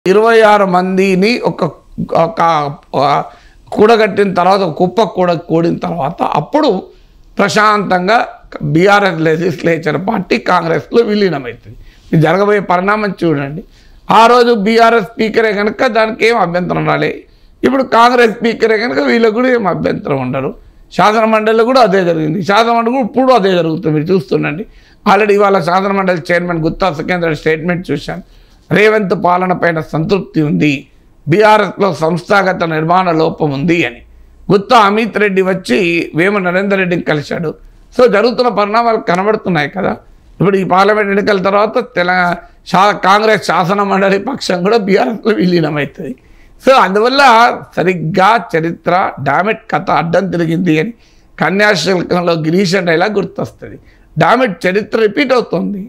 ఇరవై ఆరు మందిని ఒక ఒక ఆ, కూడగట్టిన తర్వాత ఒక కుప్ప కూడ కూడిన తర్వాత అప్పుడు ప్రశాంతంగా బీఆర్ఎస్ లెజిస్లేచర్ పార్టీ కాంగ్రెస్లో విలీనమవుతుంది ఇది జరగబోయే పరిణామం చూడండి ఆ రోజు బీఆర్ఎస్ స్పీకరే కనుక దానికి ఏం అభ్యంతరం రాలే ఇప్పుడు కాంగ్రెస్ స్పీకరే కనుక వీళ్ళకు కూడా ఏం అభ్యంతరం ఉండరు శాసన మండలిలో కూడా అదే జరిగింది శాసన మండలి కూడా ఇప్పుడు అదే జరుగుతుంది మీరు చూస్తుండండి ఆల్రెడీ ఇవాళ శాసన మండలి చైర్మన్ గుత్తా సుఖేంద్ర స్టేట్మెంట్ చూశాను రేవంత్ పాలన పైన సంతృప్తి ఉంది బీఆర్ఎస్లో సంస్థాగత నిర్మాణ లోపం ఉంది అని గుత్తా అమిత్ రెడ్డి వచ్చి వేమ నరేందర్ రెడ్డిని కలిశాడు సో జరుగుతున్న పరిణామాలు కనబడుతున్నాయి కదా ఇప్పుడు ఈ పార్లమెంట్ ఎన్నికల తర్వాత తెలంగాణ శా కాంగ్రెస్ శాసన మండలి పక్షం కూడా బీఆర్ఎస్లో విలీనమవుతుంది సో అందువల్ల సరిగ్గా చరిత్ర డామెట్ కథ అడ్డం తిరిగింది అని కన్యాశుల్కంలో గిరీశ డైలాగ్ గుర్తొస్తుంది డామెట్ చరిత్ర రిపీట్ అవుతుంది